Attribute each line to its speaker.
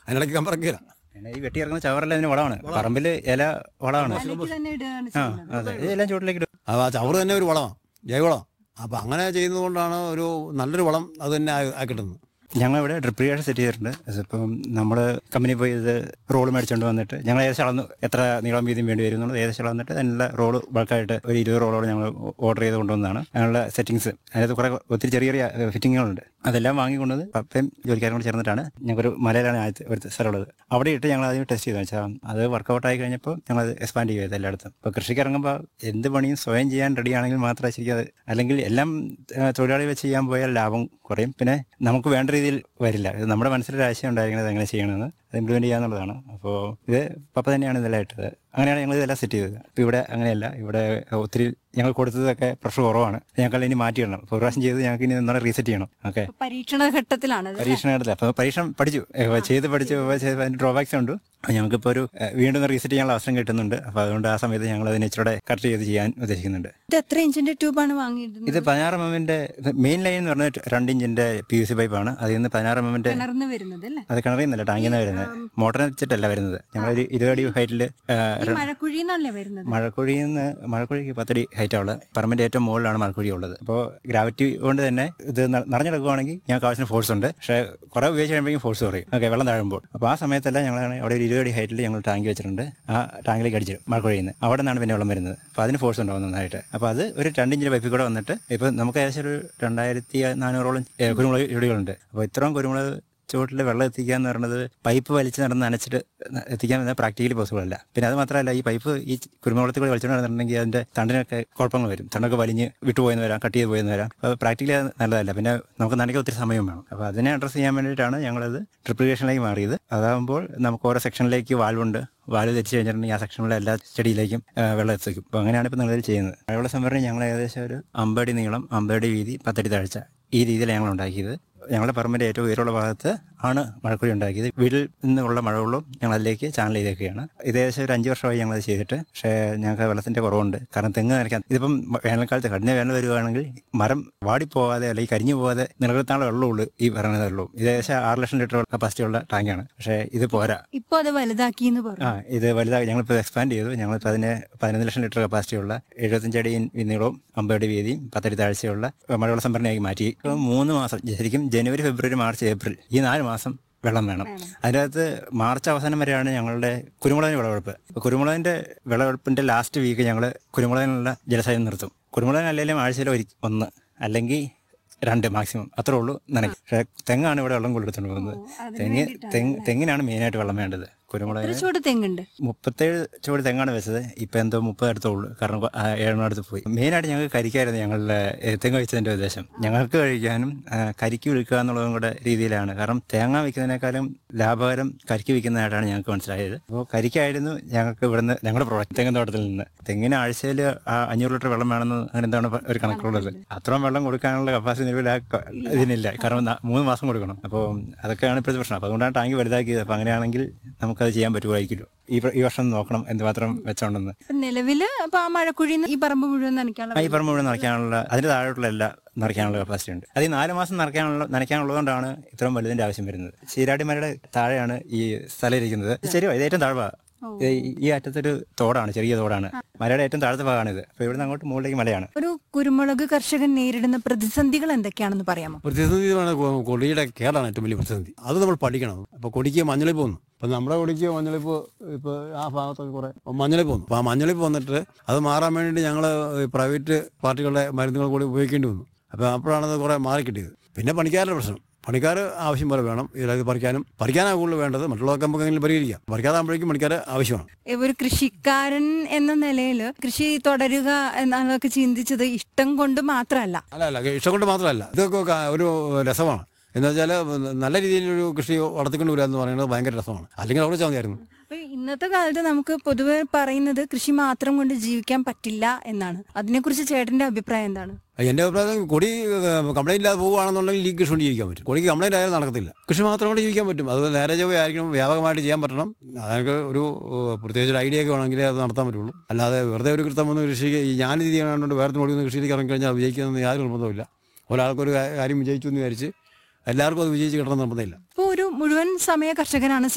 Speaker 1: അതിനിടയ്ക്ക് കമ്പറക്കില്ല
Speaker 2: പിന്നെ ഈ വെട്ടിയിറങ്ങുന്ന ചവറെല്ലാം അതിന് വളമാണ് പറമ്പിൽ ഇല വളമാണ്
Speaker 3: തലയ്ക്ക് തന്നെ ഇടുകയാണ്
Speaker 2: ആ
Speaker 3: ചെയ്യുന്നത്
Speaker 2: അതെ ഇതെല്ലാം ചുവട്ടിലേക്ക് ഇടും
Speaker 1: അത് ആ ചവറ് തന്നെ ഒരു വളമാണ് ജൈവവളം അപ്പം അങ്ങനെ ചെയ്യുന്നതുകൊണ്ടാണ് ഒരു നല്ലൊരു വളം അത് തന്നെ ആ- ആ കിട്ടുന്നത്
Speaker 2: ഞങ്ങളിവിടെ ഡ്രിപ്പ് ഇറിഗേഷൻ സെറ്റ് ചെയ്തിട്ടുണ്ട് അതിപ്പം നമ്മൾ കമ്പനി പോയി ഇത് റോൾ മേടിച്ചുകൊണ്ട് വന്നിട്ട് ഞങ്ങൾ ഏകദേശം അളന്ന് എത്ര നീളം വീതിയും വേണ്ടി വരും എന്നുള്ളത് ഏകദേശം അളന്നിട്ട് അതിനുള്ള റോള് ബൾക്കായിട്ട് ഒരു ഇരുപത് റോളോട് ഞങ്ങൾ ഓർഡർ ചെയ്ത് കൊണ്ടുവന്നതാണ് ഞങ്ങളുടെ സെറ്റിങ്സ് അതിനകത്ത് കുറേ ഒത്തിരി ചെറിയ ചെറിയ ഫിറ്റിങ്ങുകളുണ്ട് അതെല്ലാം വാങ്ങിക്കൊണ്ടത് പപ്പയും ജോലിക്കാരും കൂടെ ചേർന്നിട്ടാണ് ഞങ്ങൾക്കൊരു മലയിലാണ് ആദ്യത്തെ ഒരു സ്ഥലമുള്ളത് അവിടെ ഇട്ട് ഞങ്ങൾ ആദ്യം ടെസ്റ്റ് ചെയ്തു വെച്ചാൽ അത് വർക്കൗട്ട് ആയി കഴിഞ്ഞപ്പോൾ ഞങ്ങൾ അത് എക്സ്പാൻഡ് ചെയ്തു എല്ലായിടത്തും ഇപ്പോൾ കൃഷിക്ക് ഇറങ്ങുമ്പോൾ എന്ത് പണിയും സ്വയം ചെയ്യാൻ റെഡി ആണെങ്കിൽ മാത്രമേ ശരിക്കും അത് അല്ലെങ്കിൽ എല്ലാം ഏഹ്, തൊഴിലാളി വെച്ച് ചെയ്യാൻ പോയാൽ ലാഭം കുറയും പിന്നെ നമുക്ക് വേണ്ട രീതിയിൽ വരില്ല ഇത് നമ്മുടെ മനസ്സിലൊരു ആശയം ഉണ്ടായിരിക്കുന്നത് എങ്ങനെ ചെയ്യണമെന്ന് അത് ഇംപ്ലിമെന്റ് ചെയ്യാന്നുള്ളതാണ് അപ്പോൾ ഇത് പപ്പ തന്നെയാണ് ഇതെല്ലാം ഇട്ടത് അങ്ങനെയാണ് ഞങ്ങൾ ഇതെല്ലാം സെറ്റ് ചെയ്തത് ഇപ്പോൾ ഇവിടെ അങ്ങനെയല്ല ഇവിടെ ഒത്തിരി ഞങ്ങൾ കൊടുത്തതൊക്കെ പ്രഷർ കുറവാണ് ഞങ്ങൾക്ക് ഇനി മാറ്റിയിടണം ഇപ്പോൾ ഒരു പ്രാവശ്യം ചെയ്ത് ഞങ്ങൾക്ക് ഇനി ഒന്നുകൂടെ റീസെറ്റ് ചെയ്യണം ഓക്കെ
Speaker 3: ഇപ്പൊ പരീക്ഷണ ഘട്ടത്തിലാണ് ഇത്.
Speaker 2: പരീക്ഷണത്തിൽ അപ്പോൾ പരീക്ഷണം പഠിച്ചു ഏഹ് ചെയ്ത് പഠിച്ചു അപ്പോൾ ചെയ്ത് അതിന് ഡ്രോബാക്സ് ഉണ്ട് അപ്പോൾ ഞങ്ങൾക്കിപ്പോൾ ഒരു ഏഹ് വീണ്ടും റീസെറ്റ് ചെയ്യാനുള്ള അവസരം കിട്ടുന്നുണ്ട് അപ്പോൾ അതുകൊണ്ട് ആ സമയത്ത് ഞങ്ങൾ അതിനെ ഇച്ചിരി കട്ട് ചെയ്ത് ചെയ്യാൻ ഉദ്ദേശിക്കുന്നുണ്ട്
Speaker 3: ഇത് എത്ര ഇഞ്ചിന്റെ ട്യൂബാണ് വാങ്ങിയിരുന്നത്
Speaker 2: ഇത് പതിനാറ് എം എമ്മിന്റെ മെയിൻ ലൈൻ എന്ന് പറഞ്ഞാൽ രണ്ട് ഇഞ്ചിന്റെ പി യു സി പൈപ്പാണ് അതിൽ നിന്ന് പതിനാറ് എം എമ്മിന്റെ
Speaker 3: കിണർന്ന് വരുന്നത് അല്ലേ
Speaker 2: അത് കിണറിൽ നിന്നല്ല ടാങ്കിൽ നിന്നാണ് വരുന്നത് മോട്ടറിനെ വെച്ചിട്ടല്ല വരുന്നത് ഞങ്ങളൊരു ഇരുപത് അടി ഹൈറ്റിൽ
Speaker 3: ഈ മഴക്കുഴി എന്നല്ലേ വരുന്നത്
Speaker 2: മഴക്കുഴിയിൽ നിന്ന് മഴക്കുഴിക്ക് പത്തടി ഹൈറ്റാണ് പറമ്പിന്റെ ഏറ്റവും മുകളിലാണ് മഴക്കുഴി ഉള്ളത് അപ്പോൾ ഗ്രാവിറ്റി കൊണ്ട് തന്നെ ഇത് ന- നിറഞ്ഞെടുക്കുകയാണെങ്കിൽ ഞങ്ങൾക്ക് ആവശ്യത്തിന് ഫോഴ്സ് ഉണ്ട് പക്ഷേ കുറെ ഉപയോഗിച്ച് കഴിയുമ്പോഴേക്കും ഫോഴ്സ് കുറയും ഓക്കെ വെള്ളം താഴുമ്പോൾ അപ്പോൾ ആ സമയത്തെല്ലാം ഞങ്ങൾ അവിടെ ഒരു ഇരുപത് അടി ഹൈറ്റിൽ ഞങ്ങൾ ടാങ്ക് വെച്ചിട്ടുണ്ട് ആ ടാങ്കിലേക്ക് അടിച്ചിടും മഴക്കുഴിയിൽ നിന്ന് അവിടെ നിന്നാണ് പിന്നെ വെള്ളം വരുന്നത് അപ്പോൾ അതിന് ഫോഴ്സ് ഉണ്ടാവും നന്നായിട്ട് അപ്പോൾ അത് ഒരു രണ്ടിഞ്ചിന്റെ പൈപ്പിൽ കൂടെ വന്നിട്ട് ഇപ്പോൾ നമുക്ക് ഏകദേശം ഒരു രണ്ടായിരത്തി നാനൂറോളം ഏ, കുരുമുളക് ചെടികളുണ്ട് അപ്പോൾ ഇത്രയും കുരുമുളക് ചുവട്ടിൽ വെള്ളം എത്തിക്കുക എന്ന് പറയുന്നത് പൈപ്പ് വലിച്ച് നടന്ന് നനച്ചിട്ട് എത്തിക്കാൻ പ്രാക്ടിക്കലി പോസിബിൾ അല്ല പിന്നെ അത് മാത്രമല്ല ഈ പൈപ്പ് ഈ കുരുമുളകത്തിൽ കൂടി വലിച്ചുകൊണ്ട് നടന്നിട്ടുണ്ടെങ്കിൽ അതിന്റെ തണ്ടിനൊക്കെ കുഴപ്പങ്ങൾ വരും തണ്ടൊക്കെ വലിഞ്ഞ് വിട്ടുപോയെന്ന് വരാം കട്ട് ചെയ്ത് പോയെന്ന് വരാം അപ്പോൾ പ്രാക്ടിക്കലി അത് നല്ലതല്ല പിന്നെ നമുക്ക് നനയ്ക്കാൻ ഒത്തിരി സമയം വേണം അപ്പോൾ അതിനെ അഡ്രസ്സ് ചെയ്യാൻ വേണ്ടിയിട്ടാണ് ഞങ്ങളത് ട്രിപ്ലിക്കേഷനിലേക്ക് മാറിയത് അതാകുമ്പോൾ നമുക്ക് ഓരോ സെക്ഷനിലേക്ക് വാൽവുണ്ട് വാൽവ് തെറ്റിച്ച് കഴിഞ്ഞിട്ടുണ്ടെങ്കിൽ ആ സെക്ഷനിലെ എല്ലാ ചെടിയിലേക്കും ആ, വെള്ളം എത്തിക്കും അപ്പോൾ അങ്ങനെയാണ് ഇപ്പോൾ നിലവിൽ ചെയ്യുന്നത് മഴവെള്ള സംഭരണി ഞങ്ങൾ ഏകദേശം ഒരു അമ്പടി നീളം അമ്പടി വീതി പത്തടി താഴ്ച ഈ രീതിയിലാണ് ഞങ്ങൾ ഉണ്ടാക്കിയത് ഞങ്ങളുടെ പറമ്പിന്റെ ഏറ്റവും ഉയരമുള്ള ഭാഗത്ത് ആണ് മഴക്കുഴി ഉണ്ടാക്കിയത് വീട്ടിൽ നിന്നുള്ള മഴവെള്ളവും ഞങ്ങൾ അതിലേക്ക് ചാനൽ ചെയ്തേക്കുകയാണ് ഇത് ഏകദേശം ഒരു അഞ്ച് വർഷമായി ഞങ്ങൾ അത് ചെയ്തിട്ട് പക്ഷേ ഞങ്ങൾക്ക് വെള്ളത്തിന്റെ കുറവുണ്ട് കാരണം തെങ്ങ് നനയ്ക്കാൻ ഇതിപ്പം വേനൽക്കാലത്ത് കഠിന വേനൽ വരുവാണെങ്കിൽ മരം വാടിപ്പോവാതെ അല്ലെങ്കിൽ കരിഞ്ഞു പോവാതെ നിലനിർത്താനുള്ള വെള്ളമുള്ളൂ ഈ പറയുന്നത് വെള്ളവും ഇത് ഏകദേശം ആറ് ലക്ഷം ലിറ്റർ കപ്പാസിറ്റി ഉള്ള ടാങ്കാണ് പക്ഷേ ഇത് പോരാ
Speaker 3: ഇപ്പൊ അത് വലുതാക്കി എന്ന് പറഞ്ഞു
Speaker 2: ആ ഇത് വലുതായി ഞങ്ങളിപ്പോൾ എക്സ്പാൻഡ് ചെയ്തു ഞങ്ങളിപ്പോൾ അതിന് പതിനൊന്ന് ലക്ഷം ലിറ്റർ കപ്പാസിറ്റിയുള്ള എഴുപത്തഞ്ച് അടി നീളവും അമ്പത് അടി വീതിയും പത്തടി താഴ്ചയുള്ള മഴവെള്ള സംഭരണിയാക്കി മാറ്റി ഇപ്പോൾ മൂന്ന് മാസം ശരിക്കും ജനുവരി ഫെബ്രുവരി മാർച്ച് ഏപ്രിൽ ഈ നാല് മാസം വെള്ളം വേണം അതിനകത്ത് മാർച്ച് അവസാനം വരെയാണ് ഞങ്ങളുടെ കുരുമുളകിന് വിളവെടുപ്പ് അപ്പോൾ കുരുമുളകിന്റെ വിളവെടുപ്പിന്റെ ലാസ്റ്റ് വീക്ക് ഞങ്ങൾ കുരുമുളകിനുള്ള ജലസേചനം നിർത്തും കുരുമുളകിന് അല്ലെങ്കിലും ആഴ്ചയിൽ ഒരു ഒന്ന് അല്ലെങ്കിൽ രണ്ട് മാക്സിമം അത്രേ ഉള്ളൂ നനയ്ക്കും പക്ഷേ തെങ്ങാണ് ഇവിടെ വെള്ളം കൊണ്ടെടുത്തുകൊണ്ട് പോകുന്നത് തെങ്ങ് തെങ്ങ് തെങ്ങിനാണ് മെയിനായിട്ട് വെള്ളം വേണ്ടത് കുരുമുളകിന്
Speaker 3: എത്ര ചൂട് തെങ്ങുണ്ട്
Speaker 2: മുപ്പത്തേഴ് ചുവട് തെങ്ങാണ് വെച്ചത് ഇപ്പൊ എന്തോ മുപ്പത് അടുത്തുള്ളൂ കാരണം ആ ഏഴെണ്ണം അടുത്ത് പോയി മെയിനായിട്ട് ഞങ്ങൾക്ക് കരിക്കായിരുന്നു ഞങ്ങളുടെ ഏ, തെങ്ങ് വെച്ചതിന്റെ ഉദ്ദേശം ഞങ്ങൾക്ക് കഴിക്കാനും ആ, കരിക്ക് വിൽക്കുക എന്നുള്ളതും കൂടെ രീതിയിലാണ് കാരണം തേങ്ങ വിൽക്കുന്നതിനേക്കാളും ലാഭകരം കരിക്ക് വിൽക്കുന്നതായിട്ടാണ് ഞങ്ങൾക്ക് മനസ്സിലായത് അപ്പോൾ കരിക്കായിരുന്നു ഞങ്ങൾക്ക് ഇവിടുന്ന് ഞങ്ങളുടെ പ്രോഡക്റ്റ് തെങ്ങിൻ തോട്ടത്തിൽ നിന്ന് തെങ്ങിന് ആഴ്ചയിൽ അഞ്ഞൂറ് ലിറ്റർ വെള്ളം വേണമെന്ന് അങ്ങനെ എന്താണ് ഒരു കണക്കുള്ളത് അത്രയും വെള്ളം കൊടുക്കാനുള്ള കപ്പാസിറ്റി നിലവിൽ ആ ക- ഇതിനില്ല കാരണം ന- മൂന്ന് മാസം കൊടുക്കണം അപ്പോൾ അതൊക്കെയാണ് ഇപ്പോഴത്തെ പ്രശ്നം അപ്പോൾ അതുകൊണ്ടാണ് ടാങ്ക് വലുതാക്കിയത് അപ്പോൾ അങ്ങനെയാണെങ്കിൽ നമുക്കത് ചെയ്യാൻ പറ്റുമായിരിക്കുമല്ലോ ഈ പ്ര- ഈ വർഷം നോക്കണം എന്തുമാത്രം വെച്ചോണ്ടെന്ന്
Speaker 3: ഇപ്പൊ നിലവില് അപ്പൊ ആ മഴക്കുഴി ഈ പറമ്പ് മുഴുവൻ നനയ്ക്കാനുള്ള
Speaker 2: ആ, ഈ പറമ്പ് മുഴുവൻ നിറയ്ക്കാനുള്ള അതിന്റെ താഴോട്ടുള്ള എല്ലാ നിറയ്ക്കാനുള്ള കപ്പാസിറ്റി ഉണ്ട് അത് ഈ നാല് മാസം നിറയ്ക്കാനുള്ള നനയ്ക്കാനുള്ളതുകൊണ്ടാണ് ഇത്രയും വലുതിന്റെ ആവശ്യം വരുന്നത് ശീരാടിമലയുടെ താഴെയാണ് ഈ സ്ഥലം ഇരിക്കുന്നത് ശരിയോ ഇത് ഏറ്റവും താഴ്വാ ഇത് ഈ- ഈ അറ്റത്തൊരു തോടാണ് ചെറിയ തോടാണ് മലയുടെ ഏറ്റവും താഴത്തെ ഭാഗമാണിത് അപ്പൊ ഇവിടുന്ന് അങ്ങോട്ട് മുകളിലേക്ക് മലയാണ്
Speaker 3: ഒരു കുരുമുളക് കർഷകൻ നേരിടുന്ന പ്രതിസന്ധികൾ എന്തൊക്കെയാണെന്ന് പറയാമോ
Speaker 1: പ്രതിസന്ധിയാണ് കൊ- കൊടിയുടെ കേടാണ് ഏറ്റവും വലിയ പ്രതിസന്ധി അത് നമ്മൾ പഠിക്കണം അപ്പോൾ കൊടിക്ക് മഞ്ഞളിപ്പ് വന്നു അപ്പം നമ്മുടെ കൊടിക്ക് മഞ്ഞളിപ്പ് ഇപ്പോൾ ആ ഭാഗത്തൊക്കെ കുറേ മഞ്ഞളിപ്പ് വന്നു അപ്പോൾ ആ മഞ്ഞളിപ്പ് വന്നിട്ട് അത് മാറാൻ വേണ്ടിയിട്ട് ഞങ്ങൾ പ്രൈവറ്റ് പാർട്ടികളുടെ മരുന്നുകൾ കൂടി ഉപയോഗിക്കേണ്ടി വന്നു അപ്പോൾ അപ്പോഴാണത് കുറേ മാറി കിട്ടിയത് പിന്നെ പണിക്കാരുടെ പ്രശ്നം പണിക്കാർ ആവശ്യം പോലെ വേണം ഇതിലത് പറിക്കാനും പറിക്കാനാണ് കൂടുതൽ വേണ്ടത് മറ്റുള്ളവർക്ക് നമുക്ക് എങ്ങനെ പരിഹരിക്കാം പറിക്കാതാകുമ്പോഴേക്കും പണിക്കാർ ആവശ്യമാണ്
Speaker 3: ഒരു കൃഷിക്കാരൻ എന്ന നിലയിൽ കൃഷി തുടരുക എന്നതൊക്കെ ചിന്തിച്ചത് ഇഷ്ടം കൊണ്ട് മാത്രമല്ല
Speaker 1: അല്ല അല്ല ഇഷ്ടം കൊണ്ട് മാത്രമല്ല ഇതൊക്കെ ക- ഒരു രസമാണ് എന്ന് വെച്ചാൽ നല്ല രീതിയിലൊരു കൃഷി വളർത്തിക്കൊണ്ട് വരിക എന്ന് പറയുന്നത് ഭയങ്കര രസമാണ് അല്ലെങ്കിൽ അവിടെ വെച്ചാൽ മതിയായിരുന്നു
Speaker 3: അപ്പൊ ഇന്നത്തെ കാലത്ത് നമുക്ക് പൊതുവെ പറയുന്നത് കൃഷി മാത്രം കൊണ്ട് ജീവിക്കാൻ പറ്റില്ല എന്നാണ് അതിനെക്കുറിച്ച് ചേട്ടന്റെ അഭിപ്രായം എന്താണ്
Speaker 1: എൻ്റെ അഭിപ്രായം കൊടി കംപ്ലൈൻറ്റ് ഇല്ലാതെ പോകുകയാണെന്നുണ്ടെങ്കിൽ ഈ കൃഷി കൊണ്ട് ജീവിക്കാൻ പറ്റും കൊടിക്ക് കംപ്ലൈൻറ്റ് ആയാലും നടക്കത്തില്ല കൃഷി മാത്രം കൊണ്ട് ജീവിക്കാൻ പറ്റും അത് നേരെ ചൊവ്വ ആയിരിക്കണം വ്യാപകമായിട്ട് ചെയ്യാൻ പറ്റണം അതൊക്കെ ഒരു ഏഹ്, പ്രത്യേകിച്ച് ഒരു ഐഡിയ ഒക്കെ വേണമെങ്കിലേ അത് നടത്താൻ പറ്റുള്ളൂ അല്ലാതെ വെറുതെ ഒരു കൃത്യം വന്ന് കൃഷി ഈ ഞാൻ രീതി കണ്ടുകൊണ്ട് വേറെ ഓടുന്ന കൃഷിയിലേക്ക് ഇറങ്ങിക്കഴിഞ്ഞാൽ വിജയിക്കുന്നതെന്ന് യാതൊരു നിർബന്ധമില്ല ഒരാൾക്കൊരു കാര്യം വിജയിച്ചു എന്ന് വിചാരിച്ച് എല്ലാവർക്കും അത് വിജയിച്ച് കിട്ടണം നിർബന്ധമില്ല
Speaker 3: ഇപ്പൊ ഒരു മുഴുവൻ സമയ കർഷകനാണ്